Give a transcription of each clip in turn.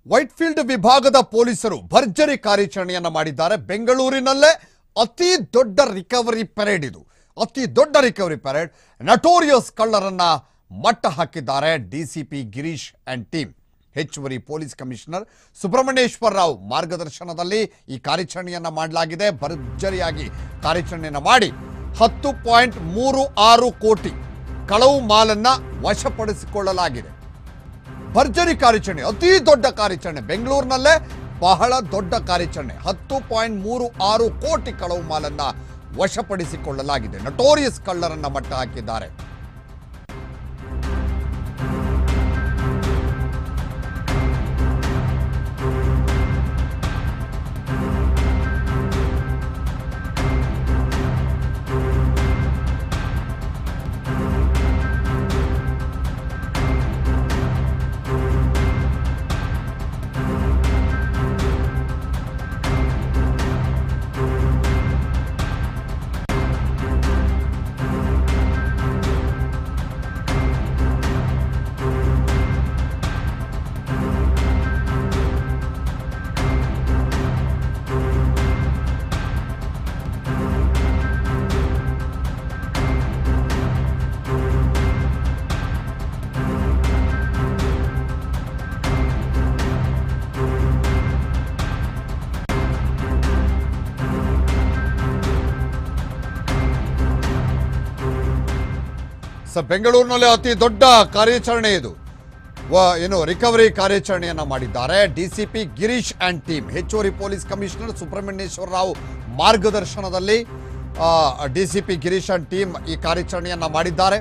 ವೈಟ್ಫೀಲ್ಡ್ ವಿಭಾಗದ ಪೊಲೀಸರು ಭರ್ಜರಿ ಕಾರ್ಯಾಚರಣೆಯನ್ನ ಮಾಡಿದ್ದಾರೆ ಬೆಂಗಳೂರಿನಲ್ಲೇ ಅತಿ ದೊಡ್ಡ ರಿಕವರಿ ಪೆರೇಡ್ ಇದು ಅತಿ ದೊಡ್ಡ ರಿಕವರಿ ಪೆರೇಡ್ ನಟೋರಿಯಸ್ ಕಳ್ಳರನ್ನ ಮಟ್ಟ ಹಾಕಿದ್ದಾರೆ ಡಿಸಿಪಿ ಗಿರೀಶ್ ಅಂಡ್ ಟೀಮ್ ಹೆಚ್ಚುವರಿ ಪೊಲೀಸ್ ಕಮಿಷನರ್ ಸುಬ್ರಹ್ಮಣ್ಯೇಶ್ವರ ರಾವ್ ಮಾರ್ಗದರ್ಶನದಲ್ಲಿ ಈ ಕಾರ್ಯಾಚರಣೆಯನ್ನ ಮಾಡಲಾಗಿದೆ ಭರ್ಜರಿಯಾಗಿ ಕಾರ್ಯಾಚರಣೆಯನ್ನ ಮಾಡಿ ಹತ್ತು ಪಾಯಿಂಟ್ ಮೂರು ಆರು ಕೋಟಿ ಕಳವು ಮಾಲನ್ನ ವಶಪಡಿಸಿಕೊಳ್ಳಲಾಗಿದೆ ಭರ್ಜರಿ ಕಾರ್ಯಾಚರಣೆ ಅತಿ ದೊಡ್ಡ ಕಾರ್ಯಾಚರಣೆ ಬೆಂಗಳೂರಿನಲ್ಲೇ ಬಹಳ ದೊಡ್ಡ ಕಾರ್ಯಾಚರಣೆ ಹತ್ತು ಪಾಯಿಂಟ್ ಮೂರು ಆರು ಕೋಟಿ ಕಳವು ಮಾಲನ್ನ ವಶಪಡಿಸಿಕೊಳ್ಳಲಾಗಿದೆ ನಟೋರಿಯಸ್ ಕಳ್ಳರನ್ನ ಮಟ್ಟ ಹಾಕಿದ್ದಾರೆ ಸ ಬೆಂಗಳೂರಿನಲ್ಲಿ ಅತಿ ದೊಡ್ಡ ಕಾರ್ಯಾಚರಣೆ ಇದು ವ- ಏನು ರಿಕವರಿ ಕಾರ್ಯಾಚರಣೆಯನ್ನ ಮಾಡಿದ್ದಾರೆ ಡಿಸಿಪಿ ಗಿರೀಶ್ ಅಂಡ್ ಟೀಮ್ ಹೆಚ್ಚುವರಿ ಪೊಲೀಸ್ ಕಮಿಷನರ್ ಸುಬ್ರಹ್ಮಣ್ಯೇಶ್ವರ ರಾವ್ ಮಾರ್ಗದರ್ಶನದಲ್ಲಿ ಡಿಸಿಪಿ ಗಿರೀಶ್ ಅಂಡ್ ಟೀಮ್ ಈ ಕಾರ್ಯಾಚರಣೆಯನ್ನ ಮಾಡಿದ್ದಾರೆ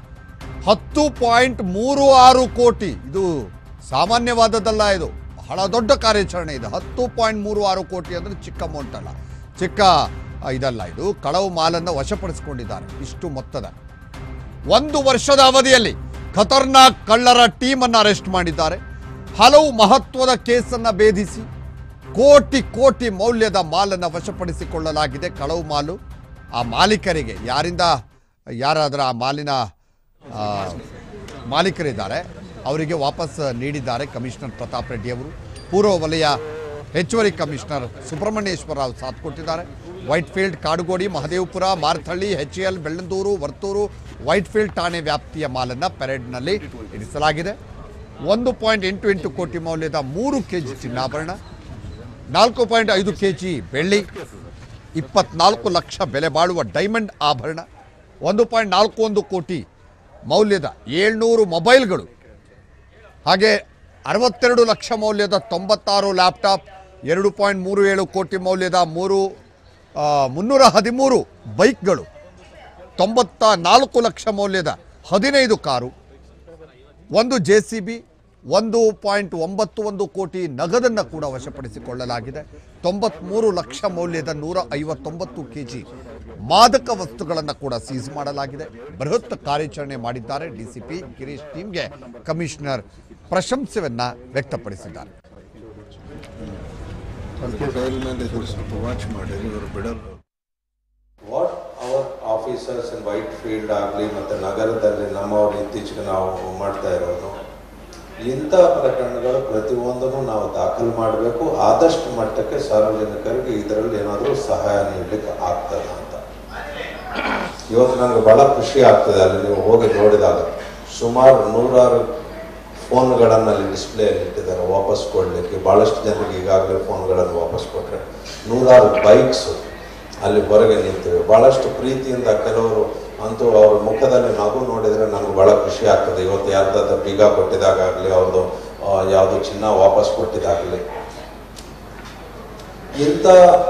ಹತ್ತು ಪಾಯಿಂಟ್ ಮೂರು ಆರು ಕೋಟಿ ಇದು ಸಾಮಾನ್ಯವಾದದ್ದಲ್ಲ ಇದು ಬಹಳ ದೊಡ್ಡ ಕಾರ್ಯಾಚರಣೆ ಇದೆ ಹತ್ತು ಪಾಯಿಂಟ್ ಮೂರು ಆರು ಕೋಟಿ ಅಂದ್ರೆ ಚಿಕ್ಕ ಅಮೌಂಟ್ ಅಲ್ಲ ಚಿಕ್ಕ ಆ, ಇದಲ್ಲ ಇದು ಕಳವು ಮಾಲನ್ನು ವಶಪಡಿಸಿಕೊಂಡಿದ್ದಾರೆ ಇಷ್ಟು ಮೊತ್ತದ ಒಂದು ವರ್ಷದ ಅವಧಿಯಲ್ಲಿ ಖತರ್ನಾಕ್ ಕಳ್ಳರ ಟೀಮ್ ಅನ್ನು ಅರೆಸ್ಟ್ ಮಾಡಿದ್ದಾರೆ ಹಲವು ಮಹತ್ವದ ಕೇಸನ್ನ ಭೇದಿಸಿ ಕೋಟಿ ಕೋಟಿ ಮೌಲ್ಯದ ಮಾಲನ್ನು ವಶಪಡಿಸಿಕೊಳ್ಳಲಾಗಿದೆ ಕಳವು ಮಾಲು ಆ ಮಾಲೀಕರಿಗೆ ಯಾರಿಂದ ಯಾರಾದರೂ ಆ ಮಾಲಿನ ಆ, ಮಾಲೀಕರಿದ್ದಾರೆ ಅವರಿಗೆ ವಾಪಸ್ ನೀಡಿದ್ದಾರೆ ಕಮಿಷನರ್ ಪ್ರತಾಪ್ ರೆಡ್ಡಿ ಅವರು ಪೂರ್ವ ವಲಯ ಹೆಚ್ಚುವರಿ ಕಮಿಷನರ್ ಸುಬ್ರಹ್ಮಣ್ಯೇಶ್ವರ ರಾವ್ ಸಾಥ್ ಕೊಟ್ಟಿದ್ದಾರೆ ವೈಟ್ಫೀಲ್ಡ್ ಕಾಡುಗೋಡಿ ಮಹದೇವಪುರ ಮಾರ್ತಹಳ್ಳಿ ಎಚ್ ಎಲ್ ಬೆಳ್ಳಂದೂರು ವರ್ತೂರು ವೈಟ್ಫೀಲ್ಡ್ ಠಾಣೆ ವ್ಯಾಪ್ತಿಯ ಮಾಲನ್ನು ಪೆರೇಡ್ನಲ್ಲಿ ಇರಿಸಲಾಗಿದೆ ಒಂದು ಪಾಯಿಂಟ್ ಎಂಟು ಎಂಟು ಕೋಟಿ ಮೌಲ್ಯದ ಮೂರು ಕೆ ಜಿ ಚಿನ್ನಾಭರಣ ನಾಲ್ಕು ಪಾಯಿಂಟ್ ಐದು ಕೆ ಜಿ ಬೆಳ್ಳಿ ಇಪ್ಪತ್ನಾಲ್ಕು ಲಕ್ಷ ಬೆಲೆ ಬಾಳುವ ಡೈಮಂಡ್ ಆಭರಣ ಒಂದು ಪಾಯಿಂಟ್ ನಾಲ್ಕು ಒಂದು ಕೋಟಿ ಮೌಲ್ಯದ ಏಳ್ನೂರು ಮೊಬೈಲ್ಗಳು ಹಾಗೆ ಅರವತ್ತೆರಡು ಲಕ್ಷ ಮೌಲ್ಯದ ತೊಂಬತ್ತಾರು ಲ್ಯಾಪ್ಟಾಪ್ ಎರಡು ಪಾಯಿಂಟ್ ಮೂರು ಏಳು ಕೋಟಿ ಮೌಲ್ಯದ ಮೂರು ಆ, ಮುನ್ನೂರ ಹದಿಮೂರು ಬೈಕ್ಗಳು ತೊಂಬತ್ತ ನಾಲ್ಕು ಲಕ್ಷ ಮೌಲ್ಯದ ಹದಿನೈದು ಕಾರು ಒಂದು ಜೆ ಸಿ ಬಿ ಒಂದು ಪಾಯಿಂಟ್ ಒಂಬತ್ತು ಒಂದು ಕೋಟಿ ನಗದನ್ನು ಕೂಡ ವಶಪಡಿಸಿಕೊಳ್ಳಲಾಗಿದೆ ತೊಂಬತ್ಮೂರು ಲಕ್ಷ ಮೌಲ್ಯದ ನೂರ ಐವತ್ತೊಂಬತ್ತು ಕೆ ಜಿ ಮಾದಕ ವಸ್ತುಗಳನ್ನು ಕೂಡ ಸೀಸ್ ಮಾಡಲಾಗಿದೆ ಬೃಹತ್ ಕಾರ್ಯಾಚರಣೆ ಮಾಡಿದ್ದಾರೆ ಡಿಸಿಪಿ ಗಿರೀಶ್ ಟೀಮ್ಗೆ ಕಮಿಷನರ್ ಪ್ರಶಂಸೆಯನ್ನ ವ್ಯಕ್ತಪಡಿಸಿದ್ದಾರೆ ಅದಕ್ಕೆ ಡೈಲ್ ಮೇಲೆ ಇದ್ರು ಸ್ವಲ್ಪ ವಾಚ್ ಮಾಡಿರಿ ಇವರು ಬಿಡಲ್ಲ what our officers in Whitefield ಆಗಲಿ ಮತ್ತು ನಗರದಲ್ಲಿ ನಮ್ಮವರು ಇತ್ತೀಚೆಗೆ ನಾವು ಮಾಡ್ತಾ ಇರೋದು ಇಂಥ ಪ್ರಕರಣಗಳು ಪ್ರತಿಯೊಂದನ್ನು ನಾವು ದಾಖಲು ಮಾಡಬೇಕು ಆದಷ್ಟು ಮಟ್ಟಕ್ಕೆ ಸಾರ್ವಜನಿಕರಿಗೆ ಇದರಲ್ಲಿ ಏನಾದರೂ ಸಹಾಯ ನೀಡಲಿಕ್ಕೆ ಆಗ್ತದೆ ಅಂತ ಇವತ್ತು ನನಗೆ ಬಹಳ ಖುಷಿ ಆಗ್ತದೆ ಅಲ್ಲಿ ನೀವು ಹೋಗಿ ನೋಡಿದಾಗ ಸುಮಾರು ನೂರಾರು ಫೋನ್ಗಳನ್ನು ಅಲ್ಲಿ ಡಿಸ್ಪ್ಲೇಯಲ್ಲಿ ಇಟ್ಟಿದ್ದಾರೆ ವಾಪಸ್ ಕೊಡಲಿಕ್ಕೆ ಭಾಳಷ್ಟು ಜನರಿಗೆ ಈಗಾಗಲೇ ಫೋನ್ಗಳನ್ನು ವಾಪಸ್ ಕೊಟ್ಟರೆ ನೂರಾರು ಬೈಕ್ಸು ಅಲ್ಲಿ ಹೊರಗೆ ನಿಂತಿವೆ ಭಾಳಷ್ಟು ಪ್ರೀತಿಯಿಂದ ಕೆಲವರು ಅಂತೂ ಅವ್ರ ಮುಖದಲ್ಲಿ ನಗು ನೋಡಿದರೆ ನನಗೆ ಭಾಳ ಖುಷಿ ಆಗ್ತದೆ ಇವತ್ತು ಯಾರ್ದಾದ್ರೂ ಬೀಗ ಕೊಟ್ಟಿದಾಗಲಿ ಅವ್ರದ್ದು ಯಾವುದು ಚಿನ್ನ ವಾಪಸ್ ಕೊಟ್ಟಿದ್ದಾಗಲಿ ಇಂಥ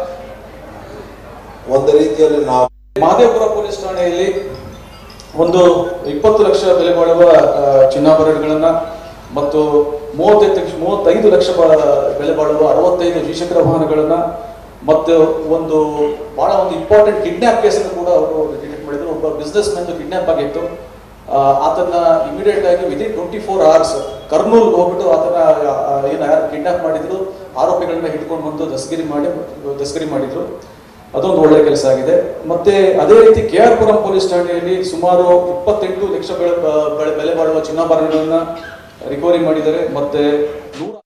ಒಂದು ರೀತಿಯಲ್ಲಿ ನಾವು ಮಹದೇವಪುರ ಪೊಲೀಸ್ ಠಾಣೆಯಲ್ಲಿ ಒಂದು ಇಪ್ಪತ್ತು ಲಕ್ಷ ಬೆಲೆ ಬಾಳುವ ಆ, ಚಿನ್ನಾಭರಣಗಳನ್ನ ಮತ್ತು ಮೂವತ್ತೈದು ಲಕ್ಷ ಮೂವತ್ತೈದು ಲಕ್ಷ ಬಾ- ಬೆಲೆ ಬಾಳುವ ಅರವತ್ತೈದು ದ್ವಿಚಕ್ರ ವಾಹನಗಳನ್ನ ಮತ್ತು ಒಂದು ಬಹಳ ಒಂದು ಇಂಪಾರ್ಟೆಂಟ್ ಕಿಡ್ನಾಪ್ ಕೇಸನ್ನು ಕೂಡ ಅವರು ಡಿಟೆಕ್ಟ್ ಮಾಡಿದ್ರು ಒಬ್ಬ ಬಿಸ್ನೆಸ್ ಮ್ಯಾನ್ ಕಿಡ್ನಾಪ್ ಆಗಿತ್ತು ಆ, ಆತನ ಇಮಿಡಿಯೇಟ್ ಆಗಿ ವಿದಿನ್ ಟ್ವೆಂಟಿ ಫೋರ್ ಅವರ್ಸ್ ಕರ್ನೂಲ್ಗೆ ಹೋಗ್ಬಿಟ್ಟು ಆತನ ಆ, ಏನು ಯಾರು ಕಿಡ್ನಾಪ್ ಮಾಡಿದ್ರು ಆರೋಪಿಗಳನ್ನ ಹಿಡ್ಕೊಂಡು ಬಂದು ದಸ್ಗಿರಿ ಮಾಡಿ ದಸ್ಗಿರಿ ಮಾಡಿದ್ರು ಅದೊಂದು ಒಳ್ಳೆ ಕೆಲಸ ಆಗಿದೆ ಮತ್ತೆ ಅದೇ ರೀತಿ ಕೆ ಆರ್ ಪುರಂ ಪೊಲೀಸ್ ಠಾಣೆಯಲ್ಲಿ ಸುಮಾರು ಇಪ್ಪತ್ತೆಂಟು ಲಕ್ಷ ಬೆಳೆ ಬೆಲೆ ಬಾಳುವ ಚಿನ್ನಾಭರಣಗಳನ್ನ ರಿಕವರಿ ಮಾಡಿದ್ದಾರೆ ಮತ್ತೆ ನೂರ